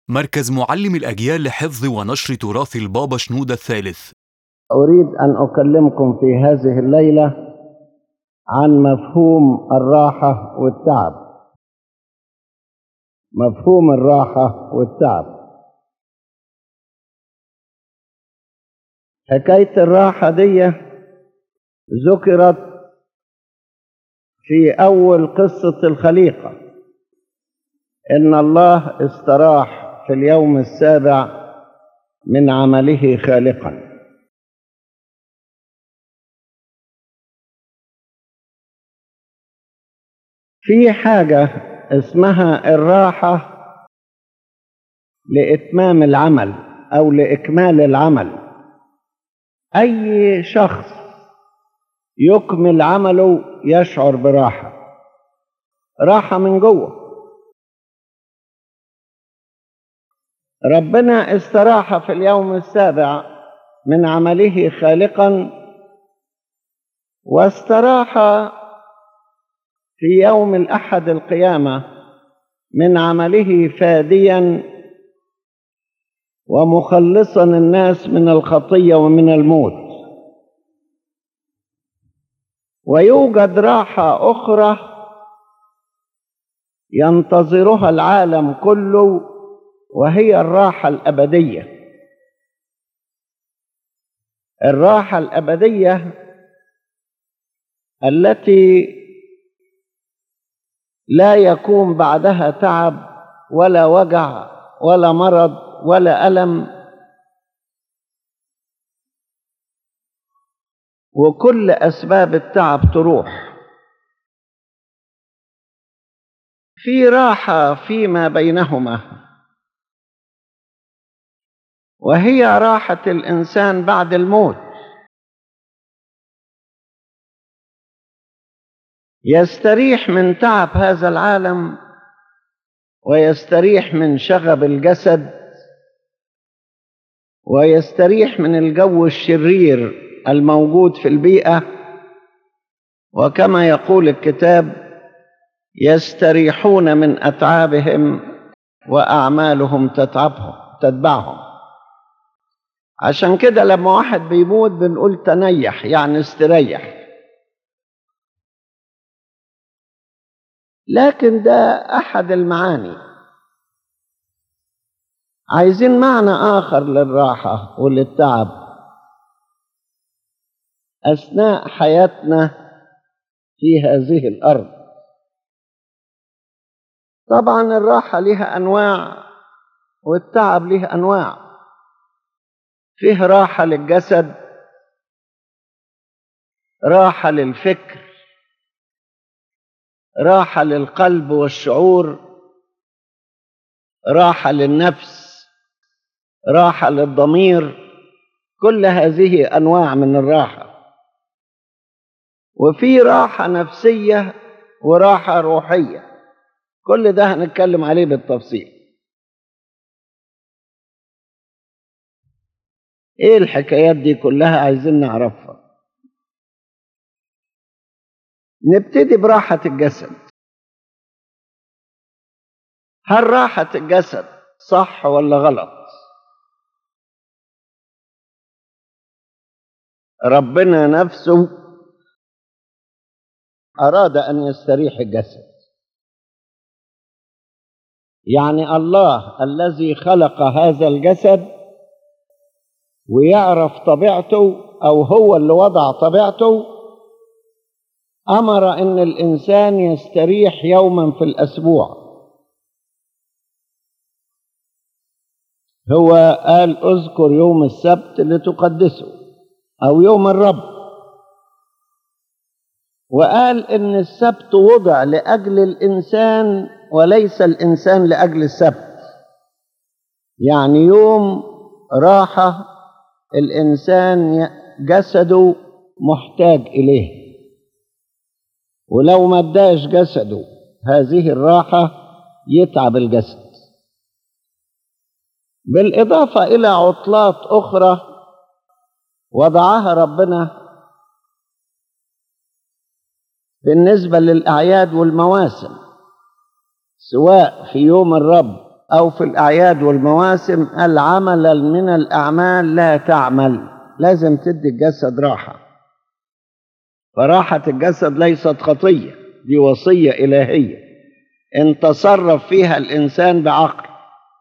مركز معلم الأجيال لحفظ ونشر تراث البابا شنودة الثالث أريد أن أكلمكم في هذه الليلة عن مفهوم الراحة والتعب مفهوم الراحة والتعب حكاية الراحة دي ذكرت في أول قصة الخليقة إن الله استراح في اليوم السابع من عمله خالقا في حاجة اسمها الراحة لإتمام العمل أو لإكمال العمل أي شخص يكمل عمله يشعر براحة راحة من جوه ربنا استراح في اليوم السابع من عمله خالقا واستراح في يوم الأحد القيامة من عمله فاديا ومخلصا الناس من الخطية ومن الموت ويوجد راحة أخرى ينتظرها العالم كله وهي الراحة الأبدية الراحة الأبدية التي لا يكون بعدها تعب ولا وجع ولا مرض ولا ألم وكل أسباب التعب تروح في راحة فيما بينهما وهي راحة الإنسان بعد الموت يستريح من تعب هذا العالم ويستريح من شغب الجسد ويستريح من الجو الشرير الموجود في البيئة وكما يقول الكتاب يستريحون من أتعابهم وأعمالهم تتعبهم تتبعهم عشان كده لما واحد بيموت بنقول تنيح يعني استريح لكن ده احد المعاني عايزين معنى اخر للراحه وللتعب اثناء حياتنا في هذه الارض طبعا الراحه لها انواع والتعب له انواع فيه راحه للجسد راحه للفكر راحة للقلب والشعور راحة للنفس راحة للضمير كل هذه أنواع من الراحة وفي راحة نفسية وراحة روحية كل ده هنتكلم عليه بالتفصيل ايه الحكايات دي كلها عايزين نعرفها نبتدي براحة الجسد هل راحة الجسد صح ولا غلط ربنا نفسه أراد أن يستريح الجسد يعني الله الذي خلق هذا الجسد ويعرف طبيعته أو هو اللي وضع طبيعته امر ان الانسان يستريح يوما في الاسبوع هو قال اذكر يوم السبت لتقدسه او يوم الرب وقال ان السبت وضع لاجل الانسان وليس الانسان لاجل السبت يعني يوم راحه الانسان جسده محتاج اليه ولو ما اداش جسده هذه الراحة يتعب الجسد بالإضافة إلى عطلات أخرى وضعها ربنا بالنسبة للأعياد والمواسم سواء في يوم الرب أو في الأعياد والمواسم قال عملا من الأعمال لا تعمل لازم تدي الجسد راحة فراحة الجسد ليست خطية دي وصية إلهية إن تصرف فيها الإنسان بعقل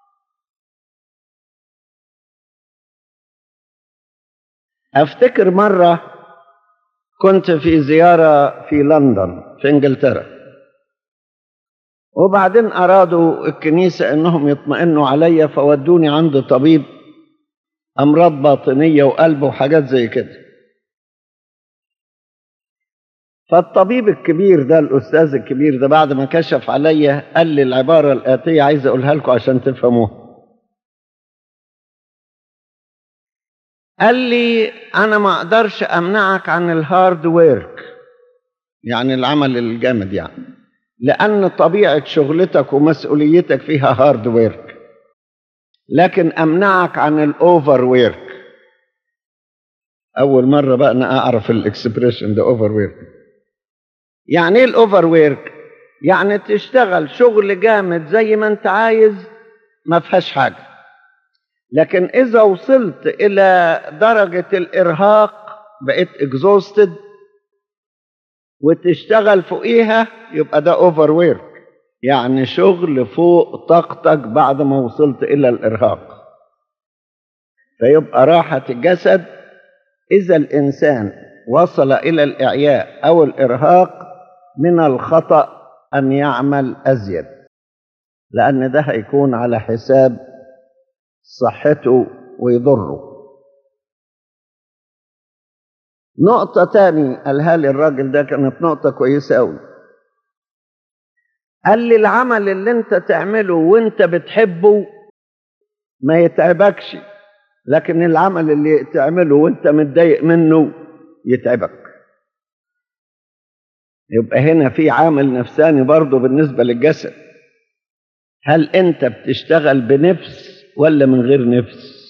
أفتكر مرة كنت في زيارة في لندن في إنجلترا وبعدين أرادوا الكنيسة إنهم يطمئنوا عليا فودوني عند طبيب أمراض باطنية وقلب وحاجات زي كده فالطبيب الكبير ده الأستاذ الكبير ده بعد ما كشف عليا قال لي العبارة الآتية عايز أقولها لكم عشان تفهموها قال لي أنا ما أقدرش أمنعك عن الهارد ويرك يعني العمل الجامد يعني لأن طبيعة شغلتك ومسؤوليتك فيها هارد ويرك لكن أمنعك عن الأوفر ويرك أول مرة بقى أنا أعرف الإكسبريشن ده أوفر ويرك يعني إيه الأوفر ويرك؟ يعني تشتغل شغل جامد زي ما أنت عايز ما فيهاش حاجة لكن إذا وصلت إلى درجة الإرهاق بقيت اكزوستد وتشتغل فوقيها يبقى ده اوفر ويرك يعني شغل فوق طاقتك بعد ما وصلت الى الارهاق فيبقى راحه الجسد اذا الانسان وصل الى الاعياء او الارهاق من الخطا ان يعمل ازيد لان ده هيكون على حساب صحته ويضره نقطة تاني قالها لي الراجل ده كانت نقطة كويسة أوي قال لي العمل اللي انت تعمله وانت بتحبه ما يتعبكش لكن العمل اللي تعمله وانت متضايق منه يتعبك يبقى هنا في عامل نفساني برضه بالنسبة للجسد هل انت بتشتغل بنفس ولا من غير نفس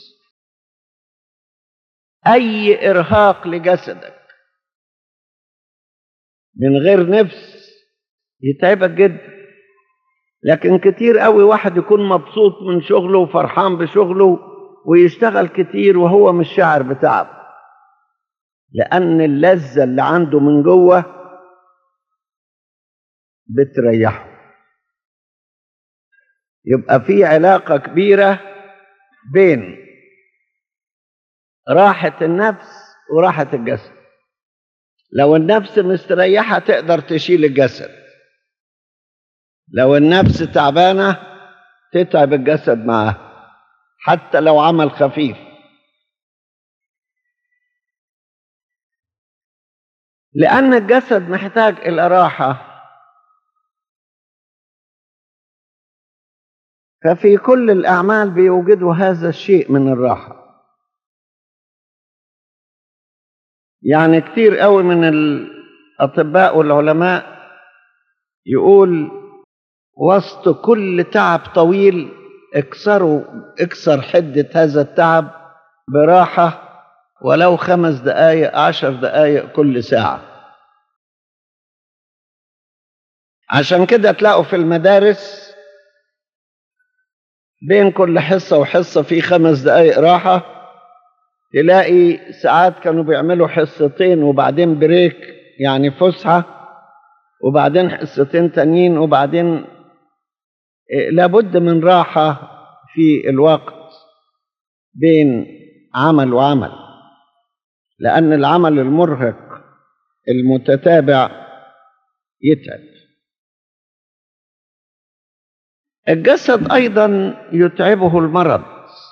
اي ارهاق لجسدك من غير نفس يتعبك جدا لكن كتير قوي واحد يكون مبسوط من شغله وفرحان بشغله ويشتغل كتير وهو مش شاعر بتعب لان اللذه اللي عنده من جوه بتريحه يبقى في علاقه كبيره بين راحة النفس وراحة الجسد لو النفس مستريحة تقدر تشيل الجسد لو النفس تعبانة تتعب الجسد معاه حتى لو عمل خفيف لأن الجسد محتاج إلى راحة ففي كل الأعمال بيوجدوا هذا الشيء من الراحة يعني كتير قوي من الأطباء والعلماء يقول وسط كل تعب طويل اكسروا اكسر حدة هذا التعب براحة ولو خمس دقايق عشر دقايق كل ساعة عشان كده تلاقوا في المدارس بين كل حصة وحصة في خمس دقايق راحة تلاقي ساعات كانوا بيعملوا حصتين وبعدين بريك يعني فسحة وبعدين حصتين تانيين وبعدين لابد من راحة في الوقت بين عمل وعمل لأن العمل المرهق المتتابع يتعب الجسد أيضا يتعبه المرض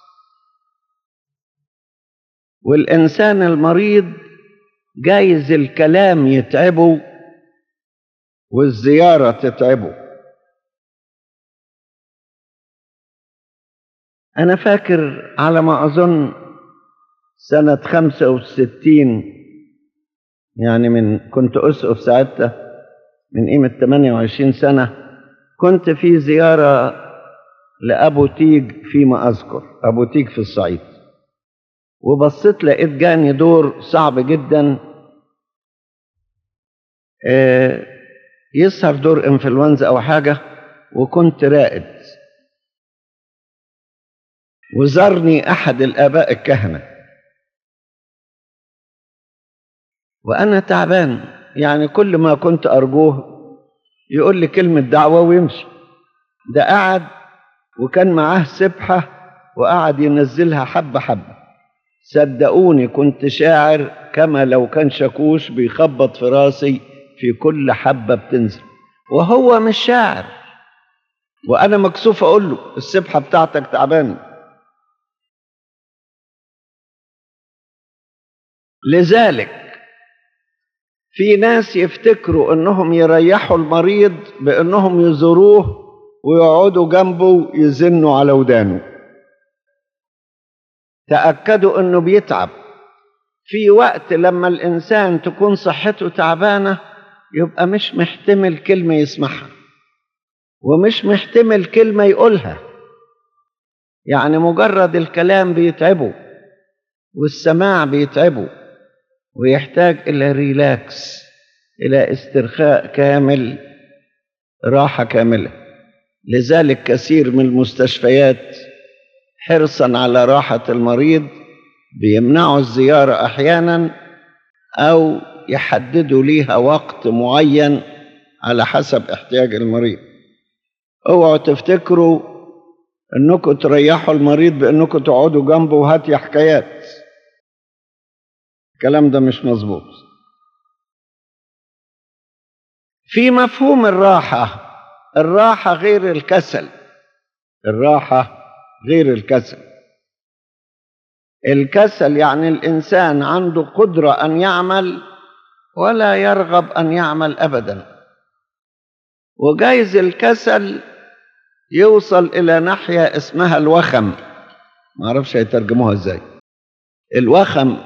والإنسان المريض جايز الكلام يتعبه والزيارة تتعبه أنا فاكر على ما أظن سنة خمسة وستين يعني من كنت أسقف ساعتها من قيمة 28 سنة كنت في زيارة لأبو تيج فيما أذكر أبو تيج في الصعيد وبصيت لقيت جاني دور صعب جدا يظهر دور انفلونزا أو حاجة وكنت رائد وزارني أحد الآباء الكهنة وأنا تعبان يعني كل ما كنت أرجوه يقول لي كلمة دعوة ويمشي ده قعد وكان معاه سبحة وقعد ينزلها حبة حبة صدقوني كنت شاعر كما لو كان شاكوش بيخبط في راسي في كل حبة بتنزل وهو مش شاعر وأنا مكسوف أقول له السبحة بتاعتك تعبانة لذلك في ناس يفتكروا انهم يريحوا المريض بانهم يزوروه ويقعدوا جنبه يزنوا على ودانه تاكدوا انه بيتعب في وقت لما الانسان تكون صحته تعبانه يبقى مش محتمل كلمه يسمعها ومش محتمل كلمه يقولها يعني مجرد الكلام بيتعبه والسماع بيتعبه ويحتاج الى ريلاكس الى استرخاء كامل راحه كامله لذلك كثير من المستشفيات حرصا على راحه المريض بيمنعوا الزياره احيانا او يحددوا ليها وقت معين على حسب احتياج المريض اوعوا تفتكروا انكم تريحوا المريض بانكم تقعدوا جنبه وهاتي حكايات الكلام ده مش مظبوط في مفهوم الراحة الراحة غير الكسل الراحة غير الكسل الكسل يعني الإنسان عنده قدرة أن يعمل ولا يرغب أن يعمل أبدا وجايز الكسل يوصل إلى ناحية اسمها الوخم ما أعرفش هيترجموها إزاي الوخم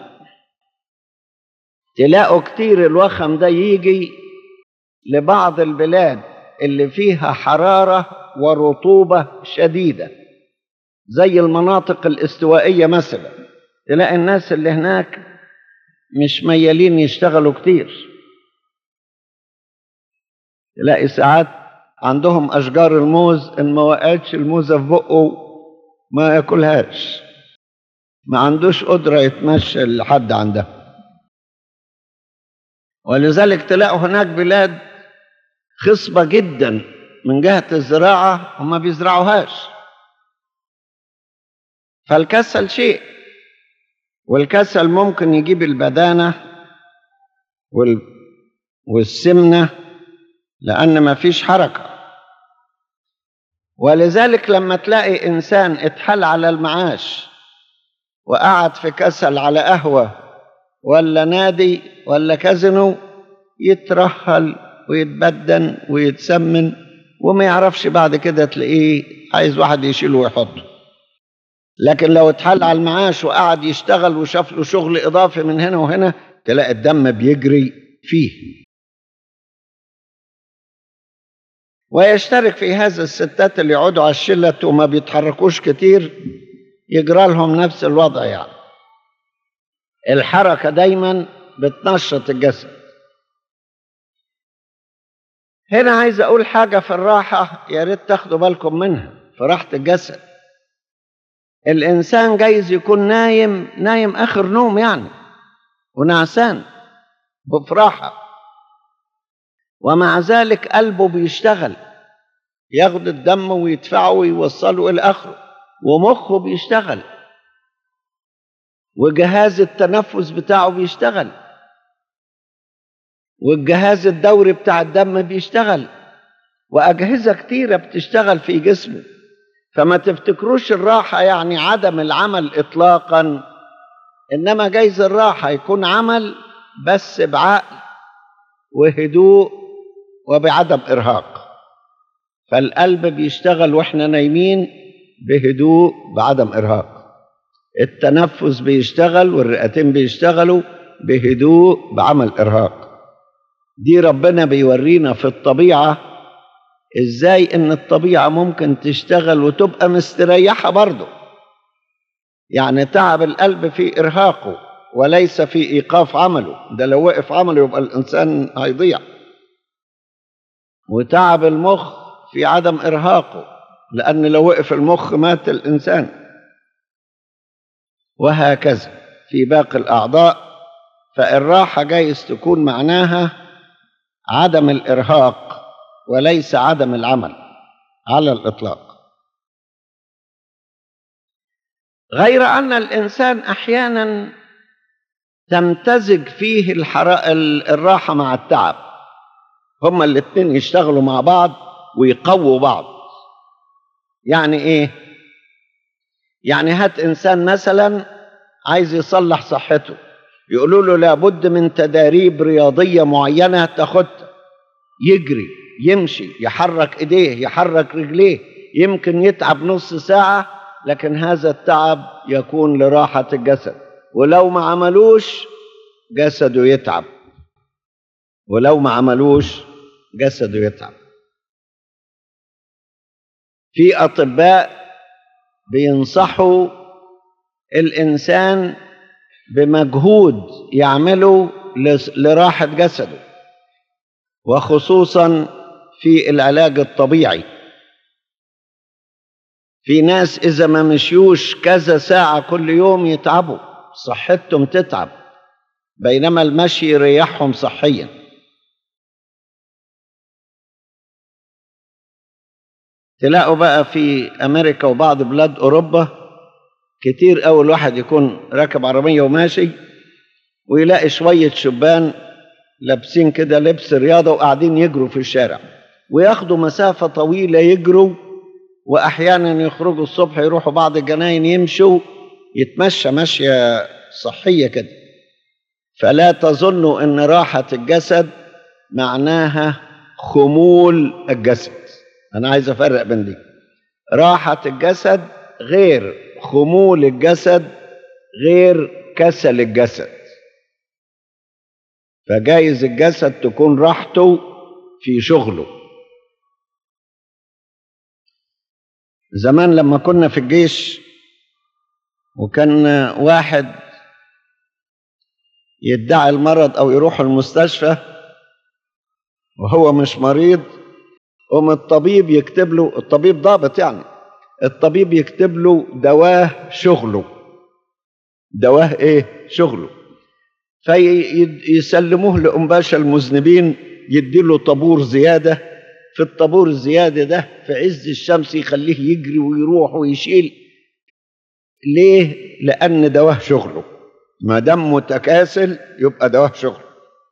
تلاقوا كتير الوخم ده يجي لبعض البلاد اللي فيها حرارة ورطوبة شديدة زي المناطق الاستوائية مثلا تلاقي الناس اللي هناك مش ميالين يشتغلوا كتير تلاقي ساعات عندهم أشجار الموز إن ما وقعتش الموزة في بقه ما ياكلهاش ما عندوش قدرة يتمشى لحد عندها ولذلك تلاقوا هناك بلاد خصبة جدا من جهة الزراعة وما بيزرعوهاش فالكسل شيء والكسل ممكن يجيب البدانة وال... والسمنة لأن ما فيش حركة ولذلك لما تلاقي إنسان اتحل على المعاش وقعد في كسل على قهوة ولا نادي ولا كازينو يترهل ويتبدن ويتسمن وما يعرفش بعد كده تلاقيه عايز واحد يشيله ويحطه لكن لو اتحل على المعاش وقعد يشتغل وشاف له شغل اضافي من هنا وهنا تلاقي الدم بيجري فيه ويشترك في هذا الستات اللي يقعدوا على الشلة وما بيتحركوش كتير يجرى لهم نفس الوضع يعني الحركة دايما بتنشط الجسد هنا عايز أقول حاجة في الراحة يا ريت تاخدوا بالكم منها في راحة الجسد الإنسان جايز يكون نايم نايم آخر نوم يعني ونعسان بفراحة ومع ذلك قلبه بيشتغل ياخد الدم ويدفعه ويوصله إلى آخره ومخه بيشتغل وجهاز التنفس بتاعه بيشتغل والجهاز الدوري بتاع الدم بيشتغل وأجهزة كتيرة بتشتغل في جسمه فما تفتكروش الراحة يعني عدم العمل إطلاقا إنما جايز الراحة يكون عمل بس بعقل وهدوء وبعدم إرهاق فالقلب بيشتغل وإحنا نايمين بهدوء بعدم إرهاق التنفس بيشتغل والرئتين بيشتغلوا بهدوء بعمل إرهاق دي ربنا بيورينا في الطبيعة ازاي ان الطبيعة ممكن تشتغل وتبقى مستريحة برضه يعني تعب القلب في إرهاقه وليس في إيقاف عمله ده لو وقف عمله يبقى الإنسان هيضيع وتعب المخ في عدم إرهاقه لأن لو وقف المخ مات الإنسان وهكذا في باقي الأعضاء فالراحة جايز تكون معناها عدم الإرهاق وليس عدم العمل على الإطلاق غير أن الإنسان أحيانا تمتزج فيه الحرا... الراحة مع التعب هما الاتنين يشتغلوا مع بعض ويقووا بعض يعني ايه يعني هات انسان مثلا عايز يصلح صحته يقولوا له لابد من تداريب رياضية معينة تاخدها يجري يمشي يحرك ايديه يحرك رجليه يمكن يتعب نص ساعة لكن هذا التعب يكون لراحة الجسد ولو ما عملوش جسده يتعب ولو ما عملوش جسده يتعب في اطباء بينصحوا الانسان بمجهود يعمله لراحه جسده وخصوصا في العلاج الطبيعي في ناس اذا ما مشيوش كذا ساعه كل يوم يتعبوا صحتهم تتعب بينما المشي يريحهم صحيا تلاقوا بقى في امريكا وبعض بلاد اوروبا كتير قوي الواحد يكون راكب عربيه وماشي ويلاقي شويه شبان لابسين كده لبس رياضه وقاعدين يجروا في الشارع وياخدوا مسافه طويله يجروا واحيانا يخرجوا الصبح يروحوا بعض الجناين يمشوا يتمشى مشيه صحيه كده فلا تظنوا ان راحه الجسد معناها خمول الجسد انا عايز افرق بين دي راحه الجسد غير خمول الجسد غير كسل الجسد فجايز الجسد تكون راحته في شغله زمان لما كنا في الجيش وكان واحد يدعي المرض او يروح المستشفى وهو مش مريض قوم الطبيب يكتب له الطبيب ضابط يعني الطبيب يكتب له دواه شغله دواه ايه شغله فيسلموه لأنباشا المذنبين يديله طابور زيادة في الطابور الزيادة ده في عز الشمس يخليه يجري ويروح ويشيل ليه؟ لأن دواه شغله ما دام متكاسل يبقى دواه شغله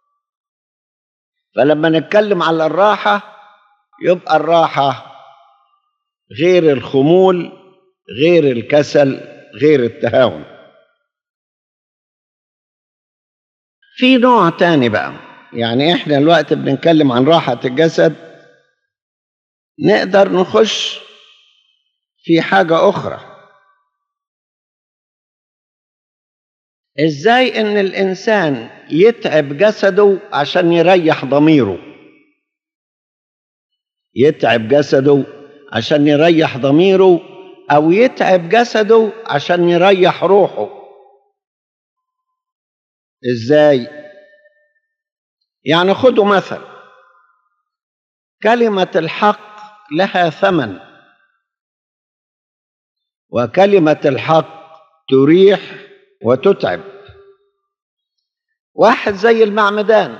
فلما نتكلم على الراحة يبقى الراحة غير الخمول غير الكسل غير التهاون في نوع تاني بقى يعني احنا الوقت بنتكلم عن راحة الجسد نقدر نخش في حاجة أخرى ازاي ان الانسان يتعب جسده عشان يريح ضميره يتعب جسده عشان يريح ضميره او يتعب جسده عشان يريح روحه ازاي يعني خدوا مثل كلمه الحق لها ثمن وكلمه الحق تريح وتتعب واحد زي المعمدان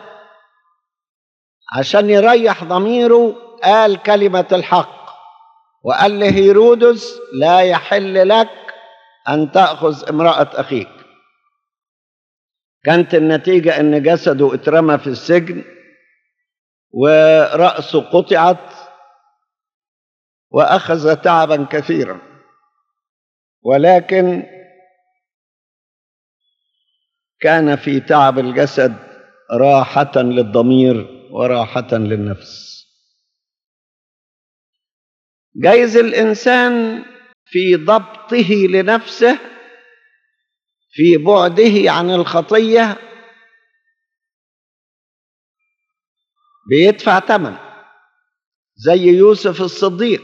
عشان يريح ضميره قال كلمة الحق وقال لهيرودس لا يحل لك أن تأخذ امرأة أخيك كانت النتيجة أن جسده اترمى في السجن ورأسه قطعت وأخذ تعبا كثيرا ولكن كان في تعب الجسد راحة للضمير وراحة للنفس جايز الإنسان في ضبطه لنفسه في بعده عن الخطية بيدفع ثمن زي يوسف الصديق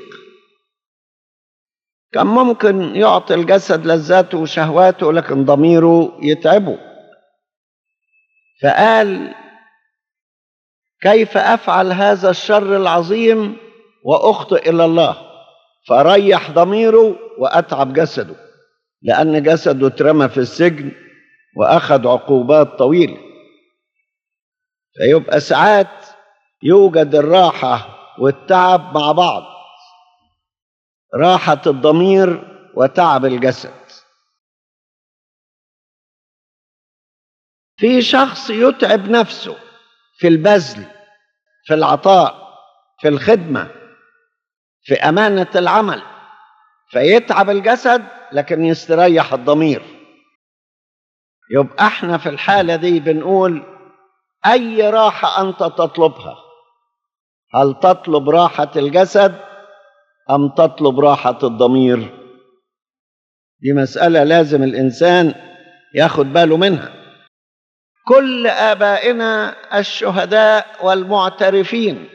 كان ممكن يعطي الجسد لذاته وشهواته لكن ضميره يتعبه فقال كيف افعل هذا الشر العظيم واخطئ الى الله فريح ضميره واتعب جسده لأن جسده اترمى في السجن وأخذ عقوبات طويلة فيبقى ساعات يوجد الراحة والتعب مع بعض راحة الضمير وتعب الجسد في شخص يتعب نفسه في البذل في العطاء في الخدمة في أمانة العمل فيتعب الجسد لكن يستريح الضمير يبقى احنا في الحالة دي بنقول أي راحة أنت تطلبها هل تطلب راحة الجسد أم تطلب راحة الضمير دي مسألة لازم الإنسان ياخد باله منها كل آبائنا الشهداء والمعترفين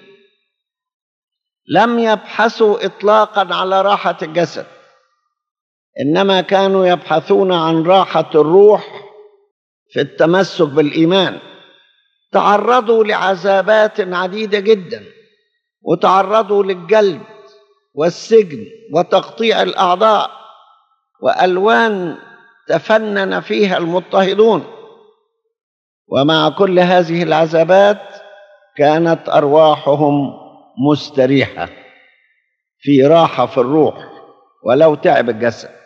لم يبحثوا إطلاقا على راحة الجسد إنما كانوا يبحثون عن راحة الروح في التمسك بالإيمان تعرضوا لعذابات عديدة جدا وتعرضوا للجلد والسجن وتقطيع الأعضاء وألوان تفنن فيها المضطهدون ومع كل هذه العذابات كانت أرواحهم مستريحة في راحة في الروح ولو تعب الجسد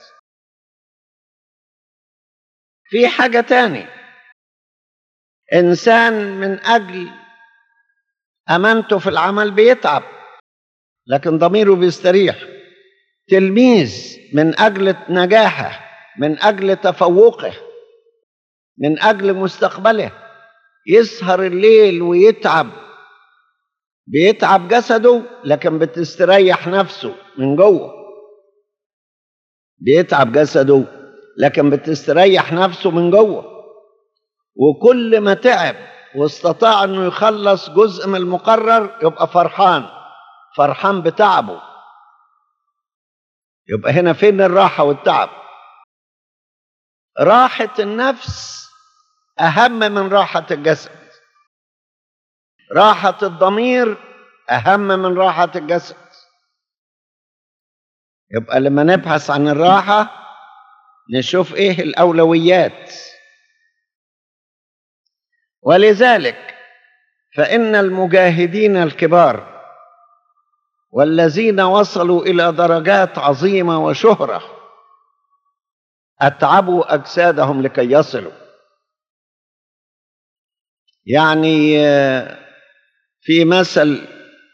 في حاجة تاني إنسان من أجل أمانته في العمل بيتعب لكن ضميره بيستريح تلميذ من أجل نجاحه من أجل تفوقه من أجل مستقبله يسهر الليل ويتعب بيتعب جسده لكن بتستريح نفسه من جوه بيتعب جسده لكن بتستريح نفسه من جوه وكل ما تعب واستطاع انه يخلص جزء من المقرر يبقى فرحان فرحان بتعبه يبقى هنا فين الراحه والتعب راحه النفس اهم من راحه الجسد راحه الضمير اهم من راحه الجسد يبقى لما نبحث عن الراحه نشوف ايه الاولويات ولذلك فان المجاهدين الكبار والذين وصلوا الى درجات عظيمه وشهره اتعبوا اجسادهم لكي يصلوا يعني في مثل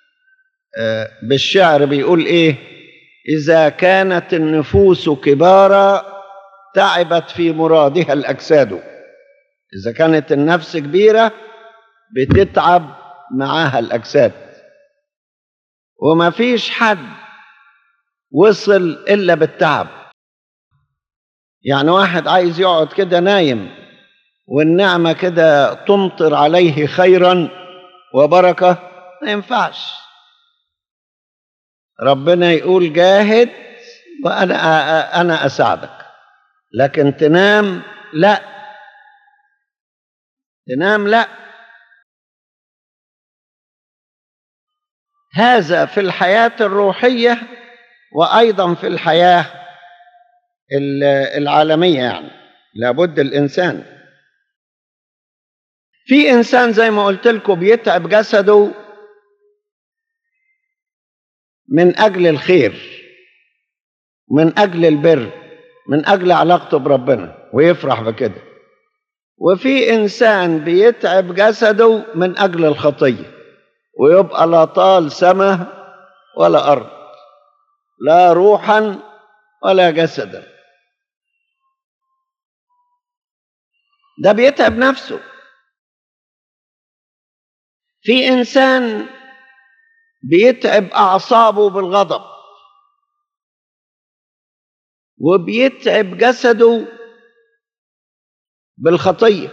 بالشعر بيقول ايه اذا كانت النفوس كبارا تعبت في مرادها الاجساد اذا كانت النفس كبيره بتتعب معاها الاجساد وما فيش حد وصل الا بالتعب يعني واحد عايز يقعد كده نايم والنعمه كده تمطر عليه خيرا وبركه ما ينفعش ربنا يقول جاهد وانا انا اساعدك لكن تنام لا تنام لا هذا في الحياة الروحية وأيضا في الحياة العالمية يعني لابد الإنسان في إنسان زي ما قلت لكم بيتعب جسده من أجل الخير من أجل البر من أجل علاقته بربنا ويفرح بكده وفي إنسان بيتعب جسده من أجل الخطية ويبقى لا طال سماء ولا أرض لا روحا ولا جسدا ده بيتعب نفسه في إنسان بيتعب أعصابه بالغضب وبيتعب جسده بالخطيه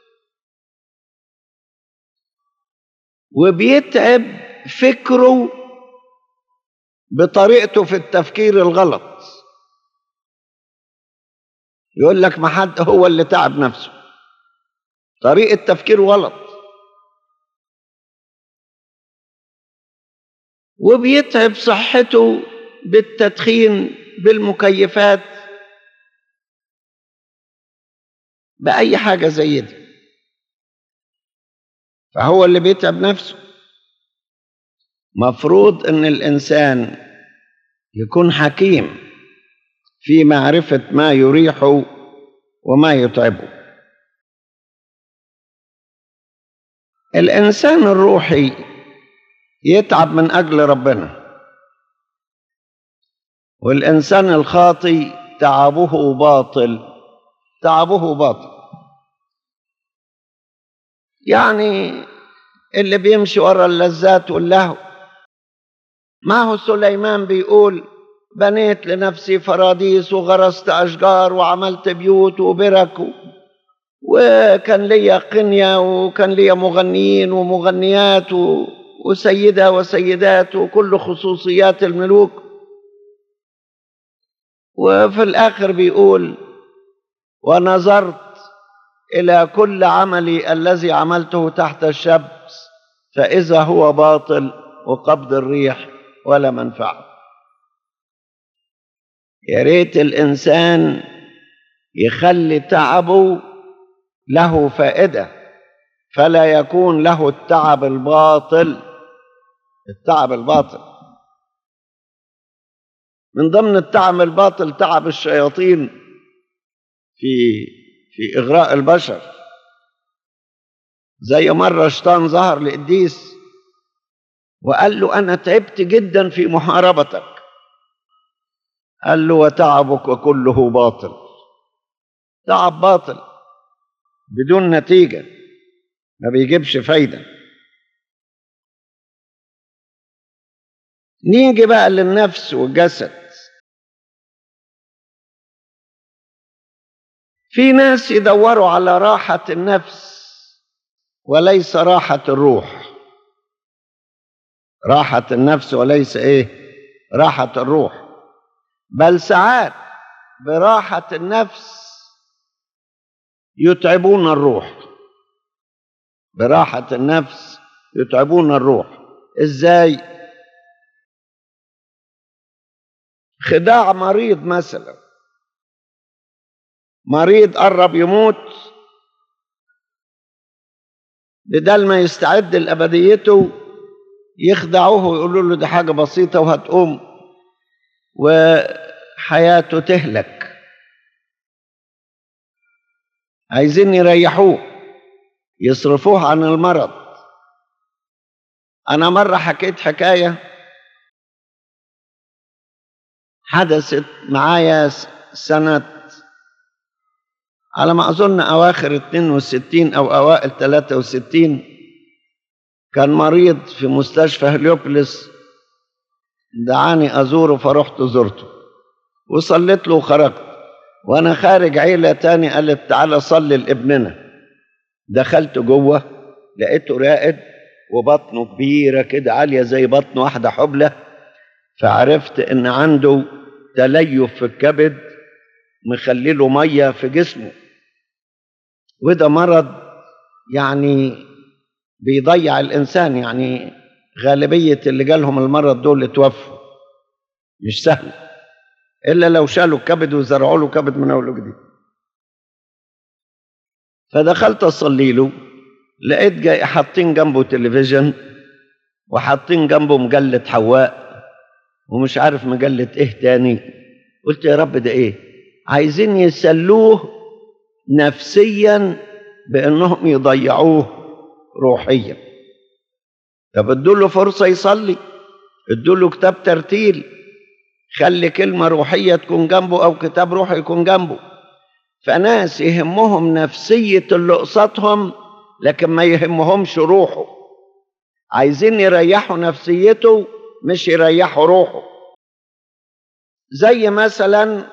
وبيتعب فكره بطريقته في التفكير الغلط يقول لك ما حد هو اللي تعب نفسه طريقه تفكيره غلط وبيتعب صحته بالتدخين بالمكيفات بأي حاجة زي دي فهو اللي بيتعب نفسه مفروض ان الانسان يكون حكيم في معرفة ما يريحه وما يتعبه الانسان الروحي يتعب من اجل ربنا والانسان الخاطي تعبه باطل تعبه باطل يعني اللي بيمشي ورا اللذات واللهو ما هو سليمان بيقول بنيت لنفسي فراديس وغرست أشجار وعملت بيوت وبرك وكان ليا قنية وكان ليا مغنيين ومغنيات و... وسيدة وسيدات وكل خصوصيات الملوك وفي الآخر بيقول ونظرت إلى كل عملي الذي عملته تحت الشمس فإذا هو باطل وقبض الريح ولا منفعه يا ريت الانسان يخلي تعبه له فائده فلا يكون له التعب الباطل التعب الباطل من ضمن التعب الباطل تعب الشياطين في في اغراء البشر زي مره شيطان ظهر لقديس وقال له انا تعبت جدا في محاربتك قال له وتعبك كله باطل تعب باطل بدون نتيجة ما بيجيبش فايدة نيجي بقى للنفس والجسد في ناس يدوروا على راحة النفس وليس راحة الروح راحة النفس وليس ايه راحة الروح بل ساعات براحة النفس يتعبون الروح براحة النفس يتعبون الروح ازاي خداع مريض مثلا مريض قرب يموت بدل ما يستعد لأبديته يخدعوه ويقولوا له دي حاجة بسيطة وهتقوم وحياته تهلك عايزين يريحوه يصرفوه عن المرض أنا مرة حكيت حكاية حدثت معايا سنة على ما أظن أواخر 62 أو أوائل 63 كان مريض في مستشفى هليوبلس دعاني أزوره فرحت زرته وصليت له وخرجت وأنا خارج عيلة تاني قالت تعالى صلي لابننا دخلت جوه لقيته راقد وبطنه كبيرة كده عالية زي بطن واحدة حبلة فعرفت إن عنده تليف في الكبد مخليله مية في جسمه وده مرض يعني بيضيع الإنسان يعني غالبية اللي جالهم المرض دول اتوفوا مش سهل إلا لو شالوا الكبد وزرعوا له كبد من أول وجديد فدخلت أصلي له لقيت جاي حاطين جنبه تلفزيون وحاطين جنبه مجلة حواء ومش عارف مجلة إيه تاني قلت يا رب ده إيه عايزين يسلوه نفسيا بأنهم يضيعوه روحيا طب ادوا له فرصة يصلي ادوا له كتاب ترتيل خلي كلمة روحية تكون جنبه أو كتاب روحي يكون جنبه فناس يهمهم نفسية اللي قصادهم لكن ما يهمهمش روحه عايزين يريحوا نفسيته مش يريحوا روحه زي مثلا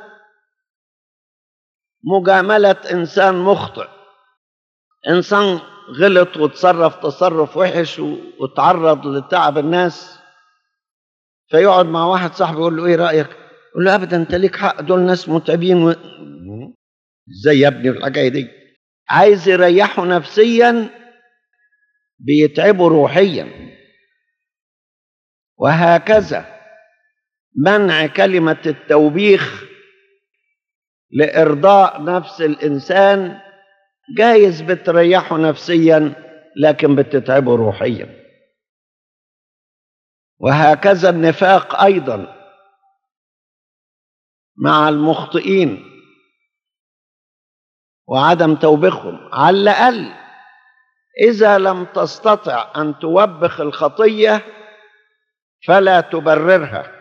مجاملة إنسان مخطئ إنسان غلط وتصرف تصرف وحش وتعرض لتعب الناس فيقعد مع واحد صاحبه يقول له ايه رايك يقول له ابدا انت ليك حق دول ناس متعبين و... ازاي يا ابني الحكايه دي عايز يريحه نفسيا بيتعبه روحيا وهكذا منع كلمه التوبيخ لارضاء نفس الانسان جايز بتريحه نفسيا لكن بتتعبه روحيا وهكذا النفاق ايضا مع المخطئين وعدم توبيخهم على الاقل اذا لم تستطع ان توبخ الخطيه فلا تبررها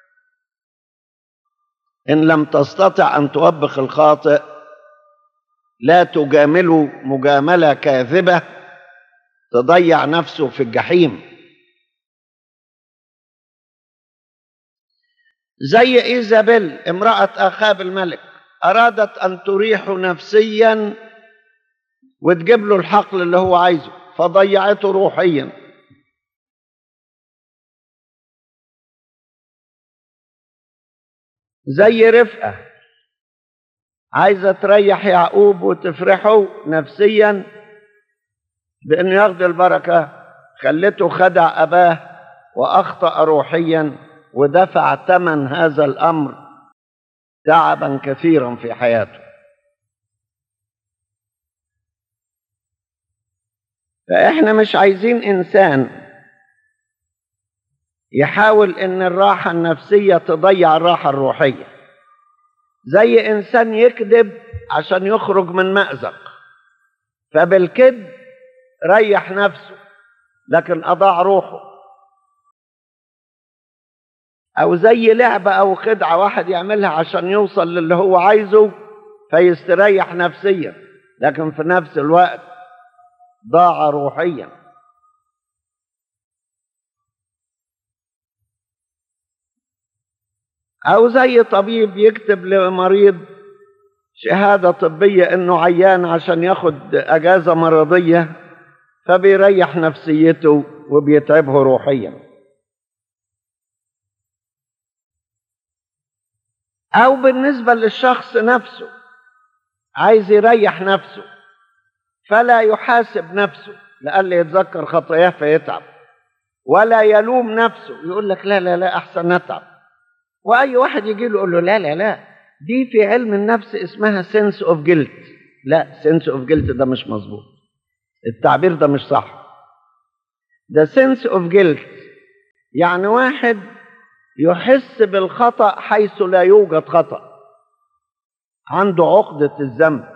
ان لم تستطع ان توبخ الخاطئ لا تجامله مجامله كاذبه تضيع نفسه في الجحيم زي ايزابيل امراه اخاب الملك ارادت ان تريحه نفسيا وتجيب له الحقل اللي هو عايزه فضيعته روحيا زي رفقه عايزه تريح يعقوب وتفرحه نفسيا بانه ياخد البركه خلته خدع اباه واخطا روحيا ودفع ثمن هذا الامر تعبا كثيرا في حياته فاحنا مش عايزين انسان يحاول ان الراحه النفسيه تضيع الراحه الروحيه زي انسان يكذب عشان يخرج من مازق فبالكذب ريح نفسه لكن اضاع روحه او زي لعبه او خدعه واحد يعملها عشان يوصل للي هو عايزه فيستريح نفسيا لكن في نفس الوقت ضاع روحيا او زي طبيب يكتب لمريض شهاده طبيه انه عيان عشان ياخد اجازه مرضيه فبيريح نفسيته وبيتعبه روحيا او بالنسبه للشخص نفسه عايز يريح نفسه فلا يحاسب نفسه لئلا يتذكر خطاياه فيتعب ولا يلوم نفسه يقول لك لا لا لا احسن نتعب واي واحد يجي له يقول له لا لا لا دي في علم النفس اسمها سنس اوف جلت لا سنس اوف جلت ده مش مظبوط التعبير ده مش صح ده سنس اوف جلت يعني واحد يحس بالخطأ حيث لا يوجد خطأ عنده عقدة الذنب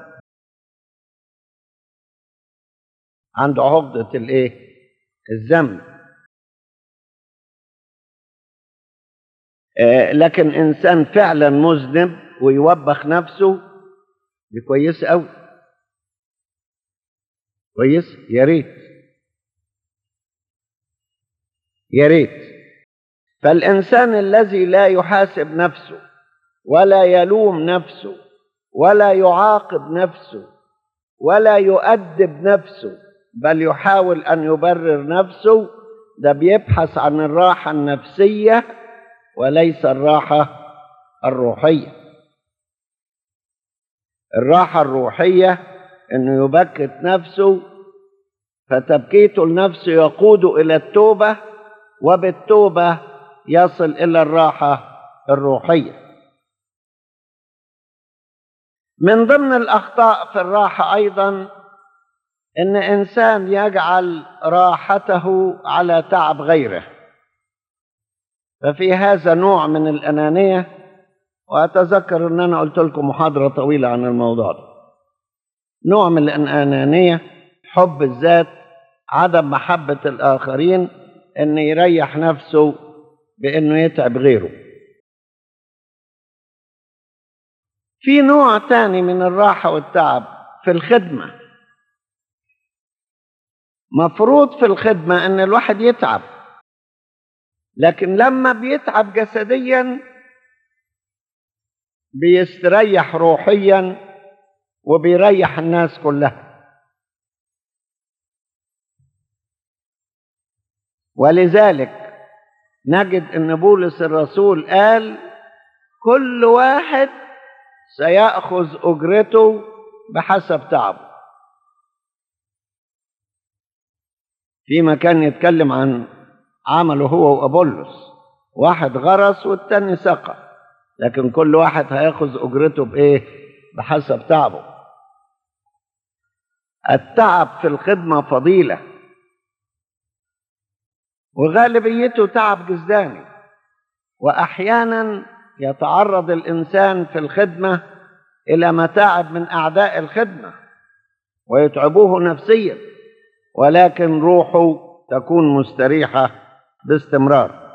عنده عقدة الايه الذنب آه لكن انسان فعلا مذنب ويوبخ نفسه دي كويس قوي كويس يا ريت يا ريت فالانسان الذي لا يحاسب نفسه ولا يلوم نفسه ولا يعاقب نفسه ولا يؤدب نفسه بل يحاول ان يبرر نفسه ده بيبحث عن الراحه النفسيه وليس الراحه الروحيه الراحه الروحيه انه يبكت نفسه فتبكيته لنفسه يقود الى التوبه وبالتوبه يصل الى الراحه الروحيه من ضمن الاخطاء في الراحه ايضا ان انسان يجعل راحته على تعب غيره ففي هذا نوع من الانانيه واتذكر ان انا قلت لكم محاضره طويله عن الموضوع ده نوع من الانانيه حب الذات عدم محبه الاخرين ان يريح نفسه بانه يتعب غيره في نوع تاني من الراحه والتعب في الخدمه مفروض في الخدمه ان الواحد يتعب لكن لما بيتعب جسديا بيستريح روحيا وبيريح الناس كلها ولذلك نجد ان بولس الرسول قال كل واحد سيأخذ أجرته بحسب تعبه في مكان يتكلم عن عمله هو وأبولس واحد غرس والتاني سقى لكن كل واحد هياخذ أجرته بإيه بحسب تعبه التعب في الخدمة فضيلة وغالبيته تعب جسداني وأحيانا يتعرض الإنسان في الخدمة إلى متاعب من أعداء الخدمة ويتعبوه نفسيا ولكن روحه تكون مستريحة باستمرار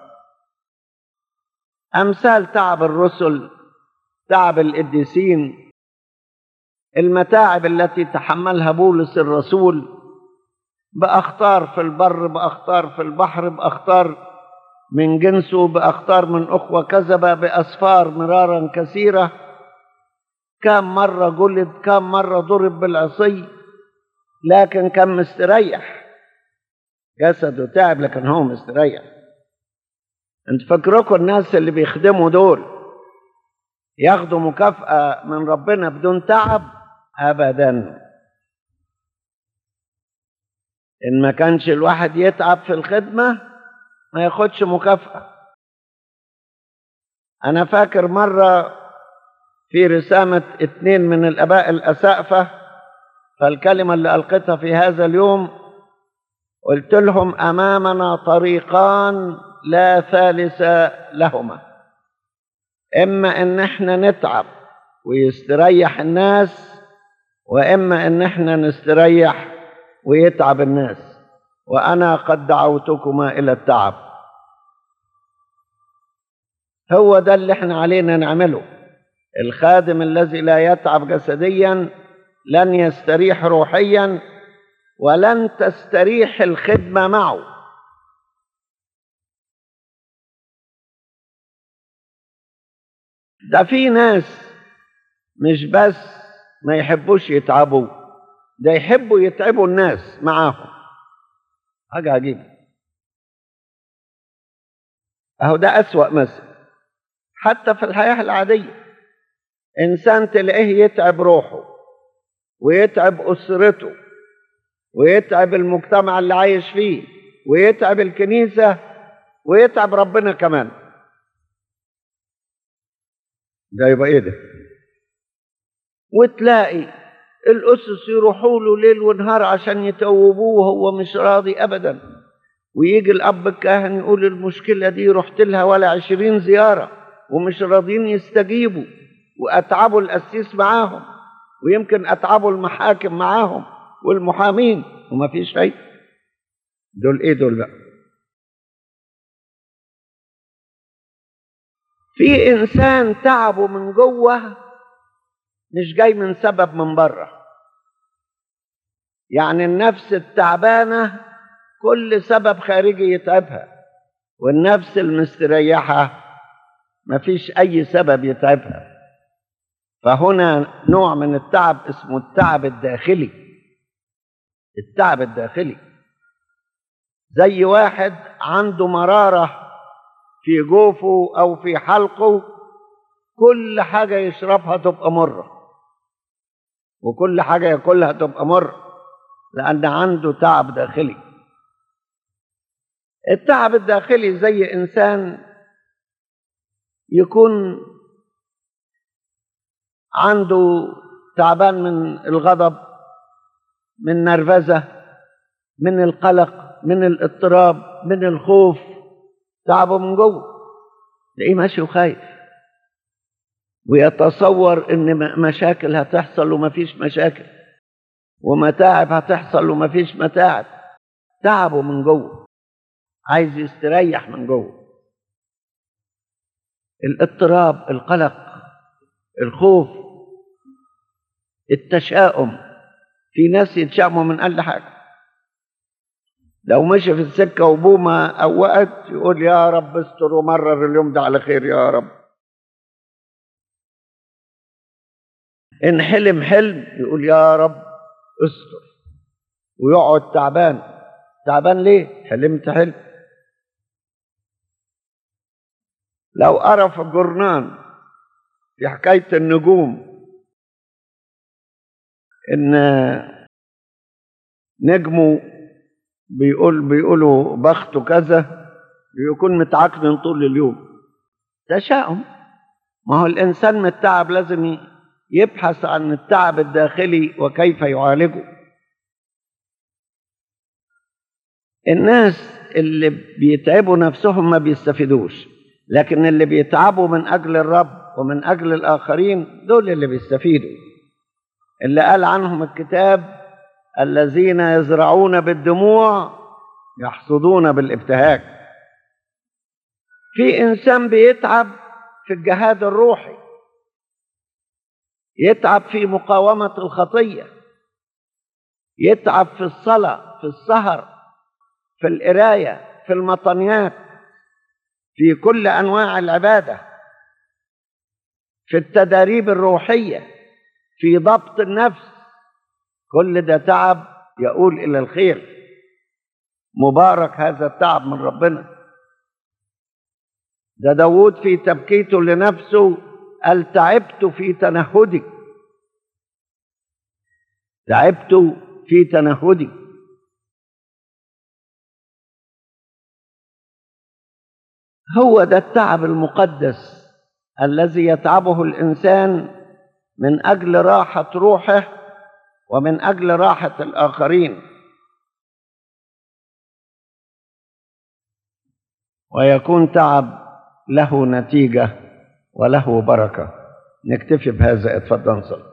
أمثال تعب الرسل تعب القديسين المتاعب التي تحملها بولس الرسول بأخطار في البر بأخطار في البحر بأخطار من جنسه بأخطار من أخوة كذبة بأسفار مرارا كثيرة كم مرة جلد كم مرة ضرب بالعصي لكن كان مستريح جسده تعب لكن هو مستريح انت فكركم الناس اللي بيخدموا دول ياخدوا مكافأة من ربنا بدون تعب أبدا إن ما كانش الواحد يتعب في الخدمة ما ياخدش مكافأة أنا فاكر مرة في رسامة اتنين من الآباء الأسقفة فالكلمة اللي ألقيتها في هذا اليوم قلت لهم أمامنا طريقان لا ثالث لهما إما إن إحنا نتعب ويستريح الناس وإما إن إحنا نستريح ويتعب الناس وأنا قد دعوتكما إلى التعب هو ده اللي إحنا علينا نعمله الخادم الذي لا يتعب جسديا لن يستريح روحيا ولن تستريح الخدمة معه ده في ناس مش بس ما يحبوش يتعبوا ده يحبوا يتعبوا الناس معاهم حاجة عجيبة أهو ده أسوأ مثل حتى في الحياة العادية إنسان تلاقيه يتعب روحه ويتعب أسرته ويتعب المجتمع اللي عايش فيه ويتعب الكنيسة ويتعب ربنا كمان ده يبقى ايه ده وتلاقي الأسس يروحوا له ليل ونهار عشان يتوبوه وهو مش راضي أبدا ويجي الأب الكاهن يقول المشكلة دي رحت لها ولا عشرين زيارة ومش راضيين يستجيبوا وأتعبوا القسيس معاهم ويمكن أتعبوا المحاكم معاهم والمحامين وما فيش فايدة دول إيه دول بقى في إنسان تعبه من جوه مش جاي من سبب من بره يعني النفس التعبانة كل سبب خارجي يتعبها والنفس المستريحة مفيش أي سبب يتعبها فهنا نوع من التعب اسمه التعب الداخلي التعب الداخلي زي واحد عنده مرارة في جوفه أو في حلقه كل حاجة يشربها تبقى مرة وكل حاجة ياكلها تبقى مرة لأن عنده تعب داخلي التعب الداخلي زي إنسان يكون عنده تعبان من الغضب من نرفزة من القلق من الاضطراب من الخوف تعبه من جوه تلاقيه ماشي وخايف ويتصور ان مشاكل هتحصل ومفيش مشاكل ومتاعب هتحصل ومفيش متاعب تعبه من جوه عايز يستريح من جوه الاضطراب القلق الخوف التشاؤم في ناس يتشائموا من اقل حاجه لو مشي في السكه وبومه او وقت يقول يا رب استر ومرر اليوم ده على خير يا رب ان حلم حلم يقول يا رب استر ويقعد تعبان تعبان ليه حلمت حلم لو قرا في الجرنان في حكايه النجوم ان نجمه بيقول بيقولوا بخته كذا يكون متعكنن طول اليوم تشاؤم ما هو الانسان من التعب لازم يبحث عن التعب الداخلي وكيف يعالجه الناس اللي بيتعبوا نفسهم ما بيستفيدوش لكن اللي بيتعبوا من أجل الرب ومن أجل الآخرين دول اللي بيستفيدوا اللي قال عنهم الكتاب الذين يزرعون بالدموع يحصدون بالابتهاج في إنسان بيتعب في الجهاد الروحي يتعب في مقاومة الخطية يتعب في الصلاة في السهر في القراية في المطنيات في كل أنواع العبادة في التداريب الروحية في ضبط النفس كل ده تعب يقول إلى الخير مبارك هذا التعب من ربنا ده داود في تبكيته لنفسه قال تعبت في تنهدي تعبت في تنهدي هو ده التعب المقدس الذي يتعبه الانسان من اجل راحه روحه ومن اجل راحه الاخرين ويكون تعب له نتيجه وله بركه نكتفي بهذا اتفضل صلي